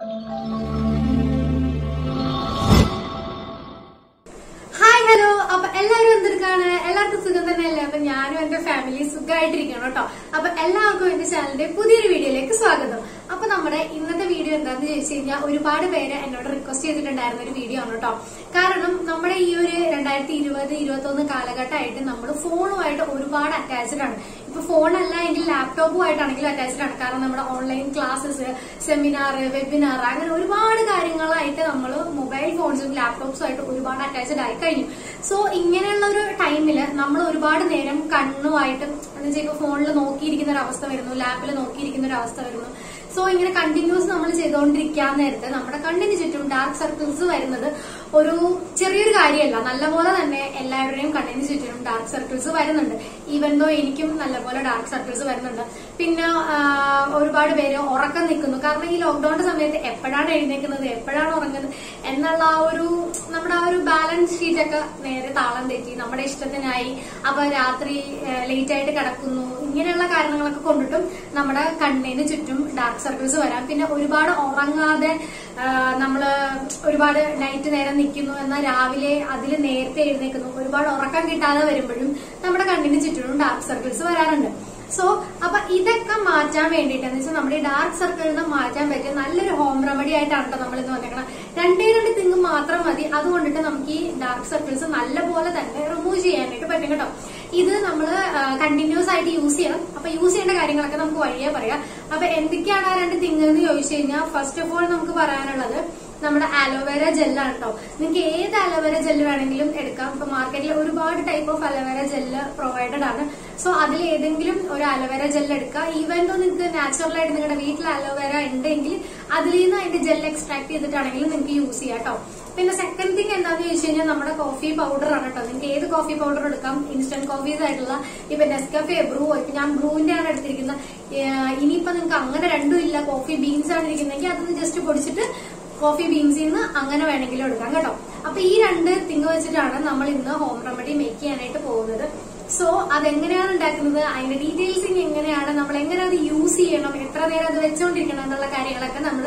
Hi hello അപ്പൊ എല്ലാവരും എന്തെടുക്കാണ് എല്ലാവർക്കും സുഖം തന്നെയല്ലേ അപ്പൊ ഞാനും എന്റെ ഫാമിലി സുഖമായിട്ടിരിക്കണം കേട്ടോ അപ്പൊ എല്ലാവർക്കും എന്റെ ചാനലിന്റെ പുതിയൊരു വീഡിയോയിലേക്ക് സ്വാഗതം അപ്പൊ നമ്മുടെ ഇന്നത്തെ വീഡിയോ എന്താണെന്ന് ചോദിച്ചു കഴിഞ്ഞാൽ ഒരുപാട് പേര് എന്നോട് റിക്വസ്റ്റ് ചെയ്തിട്ടുണ്ടായിരുന്ന ഒരു വീഡിയോ ആണ് കേട്ടോ കാരണം നമ്മുടെ ഈ ഒരു രണ്ടായിരത്തി ഇരുപത് ഇരുപത്തി ഒന്ന് കാലഘട്ടമായിട്ട് നമ്മൾ ഫോണുമായിട്ട് ഒരുപാട് അറ്റാച്ച്ഡ് ആണ് ഇപ്പൊ ഫോണല്ല എങ്കിൽ ലാപ്ടോപ്പുമായിട്ടാണെങ്കിലും അറ്റാച്ച്ഡ് ആണ് കാരണം നമ്മുടെ ഓൺലൈൻ ക്ലാസ്സസ് സെമിനാർ വെബിനാർ അങ്ങനെ ഒരുപാട് കാര്യങ്ങളായിട്ട് നമ്മൾ മൊബൈൽ ഫോൺസും ലാപ്ടോപ്സും ആയിട്ട് ഒരുപാട് അറ്റാച്ച്ഡ് ആയി കഴിഞ്ഞു സോ ഇങ്ങനെയുള്ള ഒരു ടൈമില് നമ്മൾ ഒരുപാട് നേരം കണ്ണുമായിട്ട് എന്ന് വെച്ചാൽ ഇപ്പൊ ഫോണിൽ നോക്കിയിരിക്കുന്ന ഒരു അവസ്ഥ വരുന്നു ലാപ്പിൽ നോക്കിയിരിക്കുന്ന ഒരു അവസ്ഥ വരുന്നു സോ ഇങ്ങനെ കണ്ടിന്യൂസ് നമ്മൾ ചെയ്തുകൊണ്ടിരിക്കാൻ നേരത്തെ നമ്മുടെ കണ്ണിന് ചുറ്റും ഡാർക്ക് സർക്കിൾസ് വരുന്നത് ഒരു ചെറിയൊരു കാര്യമല്ല നല്ലപോലെ തന്നെ എല്ലാവരുടെയും കണ്ണിന് ചുറ്റിനും ഡാർക്ക് സർക്കിൾസ് വരുന്നുണ്ട് ഈവൻ ദോ എനിക്കും നല്ലപോലെ ഡാർക്ക് സർക്കിൾസ് വരുന്നുണ്ട് പിന്നെ ആ, ഒരുപാട് പേര് ഉറക്കം നിൽക്കുന്നു കാരണം ഈ ലോക്ക്ഡൌണിന്റെ സമയത്ത് എപ്പോഴാണ് എഴുന്നേക്കുന്നത് എപ്പോഴാണ് ഉറങ്ങുന്നത് എന്നുള്ള ആ ഒരു നമ്മുടെ ആ ഒരു ബാലൻസ് ഷീറ്റ് ഒക്കെ നേരെ താളം തെറ്റി നമ്മുടെ ഇഷ്ടത്തിനായി അപ്പൊ രാത്രി ലേറ്റ് ആയിട്ട് കിടക്കുന്നു ഇങ്ങനെയുള്ള കാരണങ്ങളൊക്കെ കൊണ്ടിട്ടും നമ്മുടെ കണ്ണിന് ചുറ്റും ഡാർക്ക് സർക്കിൾസ് വരാം പിന്നെ ഒരുപാട് ഉറങ്ങാതെ ആ, നമ്മള് ഒരുപാട് നൈറ്റ് നേരം നിൽക്കുന്നു എന്നാൽ രാവിലെ അതിൽ നേരത്തെ എഴുന്നേക്കുന്നു ഒരുപാട് ഉറക്കം കിട്ടാതെ വരുമ്പോഴും നമ്മുടെ കണ്ണിന് ചുറ്റിനും ഡാർക്ക് സർക്കിൾസ് വരാറുണ്ട് സോ അപ്പൊ ഇതൊക്കെ മാറ്റാൻ വേണ്ടിയിട്ട് എന്ന് വെച്ചാൽ നമ്മുടെ ഈ ഡാർക്ക് സർക്കിളിനെ മാറ്റാൻ പറ്റിയ നല്ലൊരു ഹോം റെമഡി ആയിട്ടാണ് കേട്ടോ നമ്മൾ ഇന്ന് വന്നേക്കണം രണ്ടേ രണ്ട് തിങ് മാത്രം മതി അതുകൊണ്ടിട്ട് നമുക്ക് ഈ ഡാർക്ക് സർക്കിൾസ് നല്ലപോലെ തന്നെ റിമൂവ് ചെയ്യാനായിട്ട് പറ്റും കേട്ടോ ഇത് നമ്മൾ കണ്ടിന്യൂസ് ആയിട്ട് യൂസ് ചെയ്യണം അപ്പൊ യൂസ് ചെയ്യേണ്ട കാര്യങ്ങളൊക്കെ നമുക്ക് വഴിയേ പറയാം അപ്പൊ എന്തൊക്കെയാണ് ആ രണ്ട് തിങ് എന്ന് ചോദിച്ചു കഴിഞ്ഞാൽ ഫസ്റ്റ് ഓഫ് ഓൾ നമുക്ക് പറയാനുള്ളത് നമ്മുടെ അലോവേര ജെല്ലാണ് കേട്ടോ നിങ്ങൾക്ക് ഏത് അലോവേര ജെല്ല് വേണമെങ്കിലും എടുക്കാം ഇപ്പൊ മാർക്കറ്റിൽ ഒരുപാട് type of aloe vera gel provided ആണ് സോ അതിൽ ഏതെങ്കിലും ഒരു അലോവേര ജെല്ല് എടുക്കുക ഈവൻ ദോ നിങ്ങൾക്ക് നാച്ചുറൽ ആയിട്ട് നിങ്ങളുടെ വീട്ടിൽ അലോവേര ഉണ്ടെങ്കിൽ അതിൽ നിന്ന് അതിന്റെ ജെല്ല് എക്സ്ട്രാക്ട് ചെയ്തിട്ടാണെങ്കിലും നിങ്ങൾക്ക് യൂസ് ചെയ്യാം കേട്ടോ പിന്നെ സെക്കൻഡ് തിങ് എന്താന്ന് ചോദിച്ചു കഴിഞ്ഞാൽ നമ്മുടെ കോഫി പൗഡർ ആണ് കേട്ടോ നിങ്ങൾക്ക് ഏത് കോഫി പൗഡർ എടുക്കാം ഇൻസ്റ്റന്റ് കോഫീസ് ആയിട്ടുള്ള ഇപ്പൊ നെസ്കഫെ ബ്രൂ ഇപ്പൊ ഞാൻ ബ്രൂവിന്റെ ആണ് എടുത്തിരിക്കുന്നത് ഏഹ് ഇനിയിപ്പോ നിങ്ങൾക്ക് അങ്ങനെ രണ്ടും ഇല്ല കോഫി ബീൻസ് ആണ് ഇരിക്കുന്നതെങ്കിൽ അതൊന്ന് ജസ്റ്റ് പൊടിച്ചിട്ട് കോഫി ബീൻസിൽ നിന്ന് അങ്ങനെ വേണമെങ്കിലും എടുക്കാം കേട്ടോ അപ്പൊ ഈ രണ്ട് തിങ് വെച്ചിട്ടാണ് നമ്മൾ ഇന്ന് ഹോം റെമഡി മേക്ക് ചെയ്യാനായിട്ട് പോകുന്നത് സോ അതെങ്ങനെയാണ് ഉണ്ടാക്കുന്നത് അതിന്റെ ഡീറ്റെയിൽസിങ് എങ്ങനെയാണ് നമ്മൾ എങ്ങനെ അത് യൂസ് ചെയ്യണം എത്ര നേരം അത് വെച്ചുകൊണ്ടിരിക്കണം എന്നുള്ള കാര്യങ്ങളൊക്കെ നമ്മൾ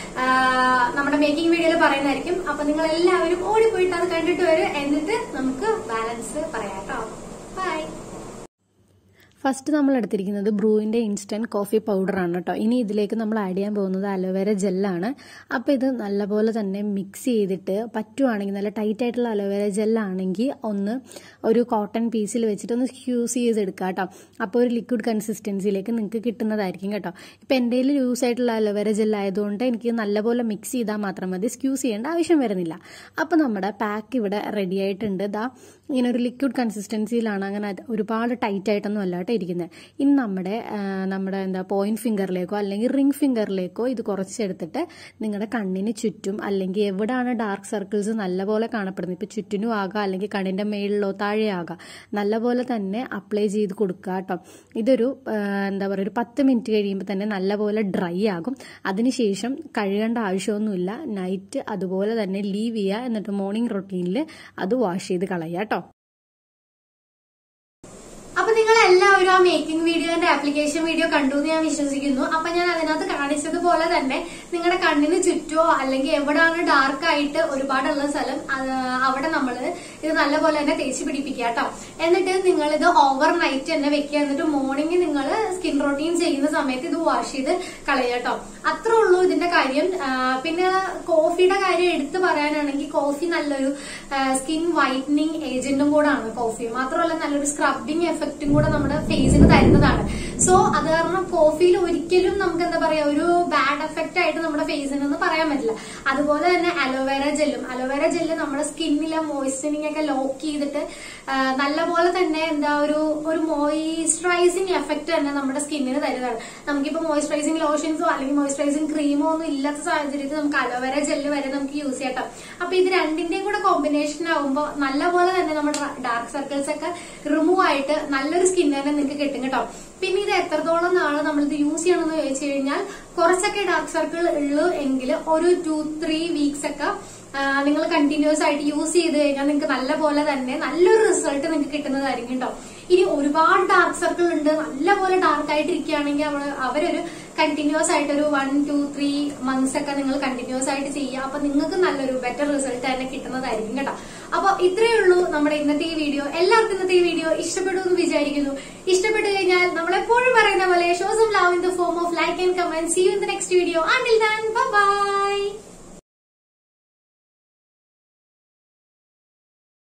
നമ്മുടെ മേക്കിംഗ് വീഡിയോയിൽ പറയുന്നതായിരിക്കും അപ്പൊ നിങ്ങൾ എല്ലാവരും ഓടിപ്പോയിട്ട് അത് കണ്ടിട്ട് വരും എന്നിട്ട് നമുക്ക് ബാലൻസ് പറയാം കേട്ടോ ബൈ ഫസ്റ്റ് നമ്മൾ എടുത്തിരിക്കുന്നത് ബ്രൂവിൻ്റെ ഇൻസ്റ്റൻറ്റ് കോഫി പൗഡറാണ് കേട്ടോ ഇനി ഇതിലേക്ക് നമ്മൾ ആഡ് ചെയ്യാൻ പോകുന്നത് അലോവേര ജെല്ലാണ് അപ്പോൾ ഇത് നല്ലപോലെ തന്നെ മിക്സ് ചെയ്തിട്ട് പറ്റുവാണെങ്കിൽ നല്ല ടൈറ്റ് ആയിട്ടുള്ള അലോവേര ജെല്ലാണെങ്കിൽ ഒന്ന് ഒരു കോട്ടൺ പീസിൽ വെച്ചിട്ട് ഒന്ന് യൂസ് ചെയ്തെടുക്കുക കേട്ടോ അപ്പോൾ ഒരു ലിക്വിഡ് കൺസിസ്റ്റൻസിയിലേക്ക് നിങ്ങൾക്ക് കിട്ടുന്നതായിരിക്കും കേട്ടോ ഇപ്പോൾ എൻ്റെ കയ്യിൽ ലൂസ് ആയിട്ടുള്ള അലോവേര ജെല്ലായതുകൊണ്ട് എനിക്ക് നല്ലപോലെ മിക്സ് ചെയ്താൽ മാത്രം മതി സ്ക്യൂസ് ചെയ്യേണ്ട ആവശ്യം വരുന്നില്ല അപ്പോൾ നമ്മുടെ പാക്ക് ഇവിടെ റെഡി ആയിട്ടുണ്ട് ദാ ഇങ്ങനെ ഒരു ലിക്വിഡ് കൺസിസ്റ്റൻസിയിലാണ് അങ്ങനെ അത് ഒരുപാട് ടൈറ്റ് ആയിട്ടൊന്നും അല്ല കേട്ടോ ഇരിക്കുന്നത് ഇനി നമ്മുടെ ആ, നമ്മുടെ എന്താ പോയിന്റ് ഫിംഗറിലേക്കോ അല്ലെങ്കിൽ റിംഗ് ഫിംഗറിലേക്കോ ഇത് കുറച്ചെടുത്തിട്ട് നിങ്ങളുടെ കണ്ണിന് ചുറ്റും അല്ലെങ്കിൽ എവിടെയാണ് ഡാർക്ക് സർക്കിൾസ് നല്ലപോലെ കാണപ്പെടുന്നത് ഇപ്പോൾ ചുറ്റിനും ആകാം അല്ലെങ്കിൽ കണ്ണിൻ്റെ മേളിലോ താഴെ ആകാം നല്ലപോലെ തന്നെ അപ്ലൈ ചെയ്ത് കൊടുക്കുക കേട്ടോ ഇതൊരു ആ, എന്താ പറയുക ഒരു പത്ത് മിനിറ്റ് കഴിയുമ്പോൾ തന്നെ നല്ലപോലെ ഡ്രൈ ആകും അതിനുശേഷം കഴുകേണ്ട ആവശ്യമൊന്നുമില്ല നൈറ്റ് അതുപോലെ തന്നെ ലീവ് ചെയ്യുക എന്നിട്ട് മോർണിംഗ് റൊട്ടീനിൽ അത് വാഷ് ചെയ്ത് കളയുക കേട്ടോ അപ്പൊ നിങ്ങൾ എല്ലാവരും ആ മേക്കിംഗ് വീഡിയോന്റെ ആപ്ലിക്കേഷൻ വീഡിയോ കണ്ടു എന്ന് ഞാൻ വിശ്വസിക്കുന്നു അപ്പൊ ഞാൻ അതിനകത്ത് കാണിച്ചതുപോലെ തന്നെ നിങ്ങളുടെ കണ്ണിന് ചുറ്റോ അല്ലെങ്കിൽ എവിടെയാണ് ഡാർക്ക് ആയിട്ട് ഒരുപാടുള്ള സ്ഥലം അത് അവിടെ നമ്മൾ ഇത് നല്ലപോലെ തന്നെ തേച്ച് പിടിപ്പിക്കുക കേട്ടോ എന്നിട്ട് നിങ്ങൾ ഇത് ഓവർ നൈറ്റ് തന്നെ വെക്കുക എന്നിട്ട് മോർണിംഗ് നിങ്ങൾ സ്കിൻ റൊട്ടീൻ ചെയ്യുന്ന സമയത്ത് ഇത് വാഷ് ചെയ്ത് കളയുക കേട്ടോ അത്രേ ഉള്ളൂ ഇതിന്റെ കാര്യം ആ, പിന്നെ കോഫിയുടെ കാര്യം എടുത്തു പറയാനാണെങ്കിൽ കോഫി നല്ലൊരു സ്കിൻ വൈറ്റനിങ് ഏജന്റും കൂടാണ് കോഫി മാത്രമല്ല നല്ലൊരു സ്ക്രബിങ് എഫക്റ്റും കൂടെ നമ്മുടെ ഫേസിന് തരുന്നതാണ് സോ അത് കാരണം കോഫിയിൽ ഒരിക്കലും നമുക്ക് എന്താ പറയാ ഒരു ബാഡ് എഫക്റ്റ് ആയിട്ട് നമ്മുടെ ഫേസിനൊന്നും പറയാൻ പറ്റില്ല അതുപോലെ തന്നെ അലോവേര ജെല്ലും അലോവേര ജെല്ല് നമ്മുടെ സ്കിന്നിലെ മോയ്സ്ചറിങ് ഒക്കെ ലോക്ക് ചെയ്തിട്ട് ആ, നല്ലപോലെ തന്നെ എന്താ ഒരു ഒരു മോയിസ്ചറൈസിങ് എഫക്റ്റ് തന്നെ നമ്മുടെ സ്കിന്നിന് തരുന്നതാണ് നമുക്കിപ്പോ മോയിസ്ചറൈസിങ് ലോഷൻസോ അല്ലെങ്കിൽ മോയിസ്ചറൈസിങ് ക്രീമോ ഒന്നും ഇല്ലാത്ത സാഹചര്യത്തിൽ നമുക്ക് അലോവേര ജെല്ല് വരെ നമുക്ക് യൂസ് ചെയ്യാം ട്ടോ. അപ്പൊ ഇത് രണ്ടിന്റെയും കൂടെ കോമ്പിനേഷൻ ആവുമ്പോൾ നല്ലപോലെ തന്നെ നമ്മുടെ ഡാർക്ക് സർക്കിൾസ് ഒക്കെ റിമൂവ് ആയിട്ട് നല്ലൊരു സ്കിൻ തന്നെ നിങ്ങൾക്ക് കിട്ടും കേട്ടോ പിന്നെ ഇത് എത്രത്തോളം നാള് നമ്മൾ ഇത് യൂസ് ചെയ്യണമെന്ന് ചോദിച്ചു കഴിഞ്ഞാൽ കുറച്ചൊക്കെ ഡാർക്ക് സർക്കിൾ ഉള്ളൂ എങ്കിൽ ഒരു ടു ത്രീ വീക്സ് ഒക്കെ നിങ്ങൾ കണ്ടിന്യൂസ് ആയിട്ട് യൂസ് ചെയ്ത് കഴിഞ്ഞാൽ നിങ്ങൾക്ക് നല്ല പോലെ തന്നെ നല്ലൊരു റിസൾട്ട് നിങ്ങൾക്ക് കിട്ടുന്നതായിരിക്കും കേട്ടോ ഇനി ഒരുപാട് ഡാർക്ക് സർക്കിൾ ഉണ്ട് നല്ലപോലെ ഡാർക്ക് ആയിട്ട് ഇരിക്കുകയാണെങ്കിൽ അവള് അവരൊരു കണ്ടിന്യൂസ് ആയിട്ട് ഒരു വൺ ടു ത്രീ മന്ത്സ് ഒക്കെ നിങ്ങൾ കണ്ടിന്യൂസ് ആയിട്ട് ചെയ്യുക അപ്പൊ നിങ്ങൾക്ക് നല്ലൊരു ബെറ്റർ റിസൾട്ട് തന്നെ കിട്ടുന്നതായിരിക്കും കേട്ടോ അപ്പൊ ഇത്രയേ ഉള്ളൂ നമ്മുടെ ഇന്നത്തെ ഈ വീഡിയോ എല്ലാവർക്കും ഇന്നത്തെ ഈ വീഡിയോ ഇഷ്ടപ്പെട്ടു എന്ന് വിചാരിക്കുന്നു ഇഷ്ടപ്പെട്ടു കഴിഞ്ഞാൽ നമ്മൾ എപ്പോഴും പറയുന്ന പോലെ shows of love in the form of like and comment see in the next video until then by